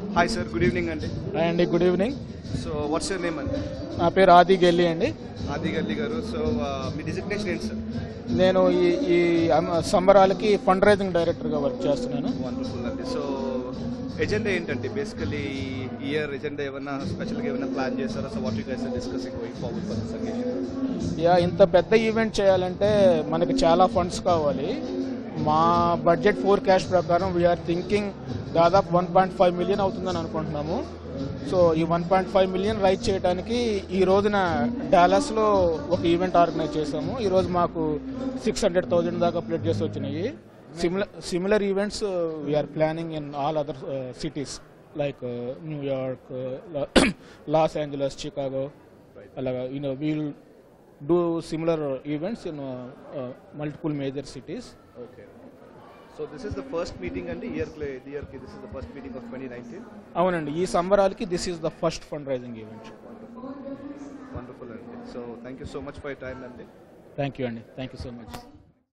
hi sir good evening అండి hi అండి good evening so what's your name అండి నా పేరు ఆది గెల్లి అండి ఆది గల్లి గారు సో మీ డిజిగ్నేషన్ ఏంటి సార్ నేను ఈ ఈ అమ- సంబరాలకి ఫండ్ రైజింగ్ డైరెక్టర్గా వర్క్ చేస్తున్నాను వండర్ఫుల్ అండి సో ఎజెండా ఏంటండి బేసికలీ ఈ ఇయర్ ఎజెండా ఏమైనా స్పెషల్గా ఏమైనా ప్లాన్ చేస్తారా so what you guys discussing going forward for this occasion yeah ఇంత పెద్ద ఈవెంట్ చేయాలంటే మనకి చాలా ఫండ్స్ కావాలి మా బడ్జెట్ ఫోర్ క్యాష్ ప్రకారం వీఆర్ థింకింగ్ దాదాపు వన్ పాయింట్ ఫైవ్ మిలియన్ అవుతుందని అనుకుంటున్నాము సో ఈ one point five million right చేయడానికి ఈ రోజున డాలస్లో ఒక ఈవెంట్ ఆర్గనైజ్ చేసాము ఈ రోజు మాకు సిక్స్ హండ్రెడ్ థౌజండ్ దాకా ప్లేట్ చేసి వచ్చినాయి similar similar events we're planning in all other cities like New York Los Angeles Chicago అలాగా you know we'll do similar events in multiple major cities okay so this is the first meeting అండి year ఇయర్కి this is the first meeting of twenty nineteen అవునండి ఈ సంబరాలకి this is the first fund raising event wonderful అండి so thank you so much for time అండి thank you అండి thank you so much